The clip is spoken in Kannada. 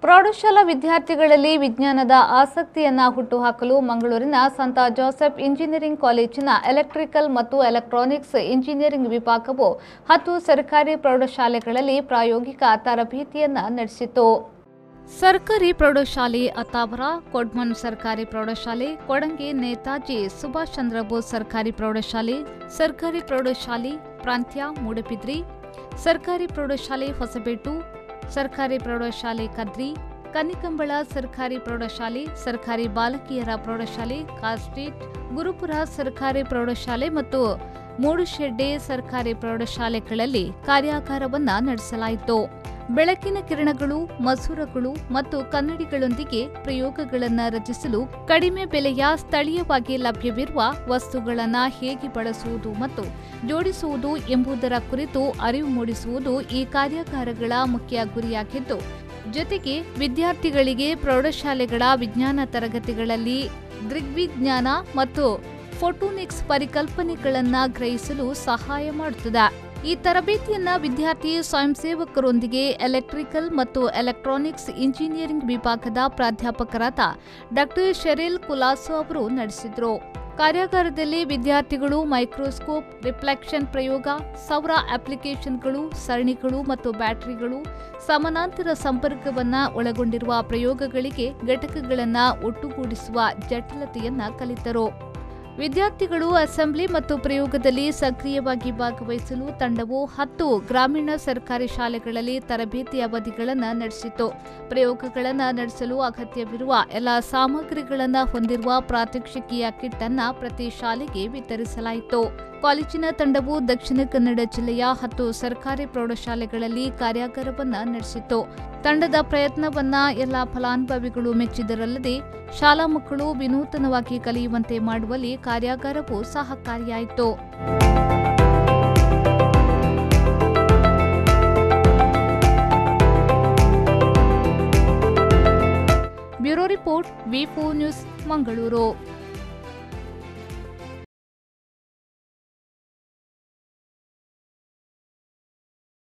ಪ್ರೌಢಶಾಲಾ ವಿದ್ಯಾರ್ಥಿಗಳಲ್ಲಿ ವಿಜ್ಞಾನದ ಆಸಕ್ತಿಯನ್ನ ಹುಟ್ಟುಹಾಕಲು ಮಂಗಳೂರಿನ ಸಂತ ಜೋಸೆಫ್ ಇಂಜಿನಿಯರಿಂಗ್ ಕಾಲೇಜಿನ ಎಲೆಕ್ಟ್ರಿಕಲ್ ಮತ್ತು ಎಲೆಕ್ಟ್ರಾನಿಕ್ಸ್ ಇಂಜಿನಿಯರಿಂಗ್ ವಿಭಾಗವು ಹತ್ತು ಸರ್ಕಾರಿ ಪ್ರೌಢಶಾಲೆಗಳಲ್ಲಿ ಪ್ರಾಯೋಗಿಕ ತರಬೇತಿಯನ್ನ ನಡೆಸಿತು ಸರ್ಕಾರಿ ಪ್ರೌಢಶಾಲೆ ಅತ್ತಾವರ ಕೊಡ್ಮನ್ ಸರ್ಕಾರಿ ಪ್ರೌಢಶಾಲೆ ಕೊಡಂಗಿ ನೇತಾಜಿ ಸುಭಾಷ್ ಚಂದ್ರ ಬೋಸ್ ಸರ್ಕಾರಿ ಪ್ರೌಢಶಾಲೆ ಸರ್ಕಾರಿ ಪ್ರೌಢಶಾಲೆ ಪ್ರಾಂತ್ಯ ಮೂಡಬಿದ್ರಿ ಸರ್ಕಾರಿ ಪ್ರೌಢಶಾಲೆ ಹೊಸಬೇಟು ಸರ್ಕಾರಿ ಪ್ರೌಢಶಾಲೆ ಕದ್ರಿ ಕನ್ನಿಕಂಬಳ ಸರ್ಕಾರಿ ಪ್ರೌಢಶಾಲೆ ಸರ್ಕಾರಿ ಬಾಲಕಿಯರ ಪ್ರೌಢಶಾಲೆ ಕಾಸ್ಟ್ರೀಟ್ ಗುರುಪುರ ಸರ್ಕಾರಿ ಪ್ರೌಢಶಾಲೆ ಮತ್ತು ಮೂಡುಶೆಡ್ಡೆ ಸರ್ಕಾರಿ ಪ್ರೌಢಶಾಲೆಗಳಲ್ಲಿ ಕಾರ್ಯಾಗಾರವನ್ನ ನಡೆಸಲಾಯಿತು ಬೆಳಕಿನ ಕಿರಣಗಳು ಮಸೂರಗಳು ಮತ್ತು ಕನ್ನಡಿಗಳೊಂದಿಗೆ ಪ್ರಯೋಗಗಳನ್ನು ರಚಿಸಲು ಕಡಿಮೆ ಬೆಲೆಯ ಸ್ಥಳೀಯವಾಗಿ ಲಭ್ಯವಿರುವ ವಸ್ತುಗಳನ್ನು ಹೇಗೆ ಬಳಸುವುದು ಮತ್ತು ಜೋಡಿಸುವುದು ಎಂಬುದರ ಕುರಿತು ಅರಿವು ಮೂಡಿಸುವುದು ಈ ಕಾರ್ಯಾಗಾರಗಳ ಮುಖ್ಯ ಗುರಿಯಾಗಿದ್ದು ಜೊತೆಗೆ ವಿದ್ಯಾರ್ಥಿಗಳಿಗೆ ಪ್ರೌಢಶಾಲೆಗಳ ವಿಜ್ಞಾನ ತರಗತಿಗಳಲ್ಲಿ ದೃಗ್ವಿಜ್ಞಾನ ಮತ್ತು ಫೋಟೋನಿಕ್ಸ್ ಪರಿಕಲ್ಪನೆಗಳನ್ನು ಗ್ರಹಿಸಲು ಸಹಾಯ ಮಾಡುತ್ತದೆ ಈ ತರಬೇತಿಯನ್ನ ವಿದ್ಯಾರ್ಥಿ ಸ್ವಯಂ ಸೇವಕರೊಂದಿಗೆ ಎಲೆಕ್ಟ್ರಿಕಲ್ ಮತ್ತು ಎಲೆಕ್ಟ್ರಾನಿಕ್ಸ್ ಇಂಜಿನಿಯರಿಂಗ್ ವಿಭಾಗದ ಪ್ರಾಧ್ಯಾಪಕರಾದ ಡಾಕ್ಟರ್ ಶೆರಿಲ್ ಕುಲಾಸೋ ಅವರು ನಡೆಸಿದರು ಕಾರ್ಯಾಗಾರದಲ್ಲಿ ವಿದ್ಯಾರ್ಥಿಗಳು ಮೈಕ್ರೋಸ್ಕೋಪ್ ರಿಫ್ಲೆಕ್ಷನ್ ಪ್ರಯೋಗ ಸೌರ ಅಪ್ಲಿಕೇಶನ್ಗಳು ಸರಣಿಗಳು ಮತ್ತು ಬ್ಯಾಟರಿಗಳು ಸಮಾನಾಂತರ ಸಂಪರ್ಕವನ್ನ ಒಳಗೊಂಡಿರುವ ಪ್ರಯೋಗಗಳಿಗೆ ಘಟಕಗಳನ್ನು ಒಟ್ಟುಗೂಡಿಸುವ ಜಟಿಲತೆಯನ್ನ ಕಲಿತರು ವಿದ್ಯಾರ್ಥಿಗಳು ಅಸೆಂಬ್ಲಿ ಮತ್ತು ಪ್ರಯೋಗದಲ್ಲಿ ಸಕ್ರಿಯವಾಗಿ ಭಾಗವಹಿಸಲು ತಂಡವು ಹತ್ತು ಗ್ರಾಮೀಣ ಸರ್ಕಾರಿ ಶಾಲೆಗಳಲ್ಲಿ ತರಬೇತಿ ಅವಧಿಗಳನ್ನು ನಡೆಸಿತು ಪ್ರಯೋಗಗಳನ್ನು ನಡೆಸಲು ಅಗತ್ಯವಿರುವ ಎಲ್ಲ ಸಾಮಗ್ರಿಗಳನ್ನು ಹೊಂದಿರುವ ಪ್ರಾತ್ಯಕ್ಷಿಕೆಯ ಕಿಟ್ ಅನ್ನ ಪ್ರತಿ ಶಾಲೆಗೆ ವಿತರಿಸಲಾಯಿತು ಕಾಲೇಜಿನ ತಂಡವು ದಕ್ಷಿಣ ಕನ್ನಡ ಜಿಲ್ಲೆಯ ಹತ್ತು ಸರ್ಕಾರಿ ಪ್ರೌಢಶಾಲೆಗಳಲ್ಲಿ ಕಾರ್ಯಾಗಾರವನ್ನ ನಡೆಸಿತು ತಂಡದ ಪ್ರಯತ್ನವನ್ನ ಎಲ್ಲ ಫಲಾನುಭವಿಗಳು ಮೆಚ್ಚಿದರಲ್ಲದೆ ಶಾಲಾ ಮಕ್ಕಳು ವಿನೂತನವಾಗಿ ಕಲಿಯುವಂತೆ ಮಾಡುವಲ್ಲಿ ಕಾರ್ಯಾಗಾರವು ಸಹಕಾರಿಯಾಯಿತು bureau report V news Mangaluru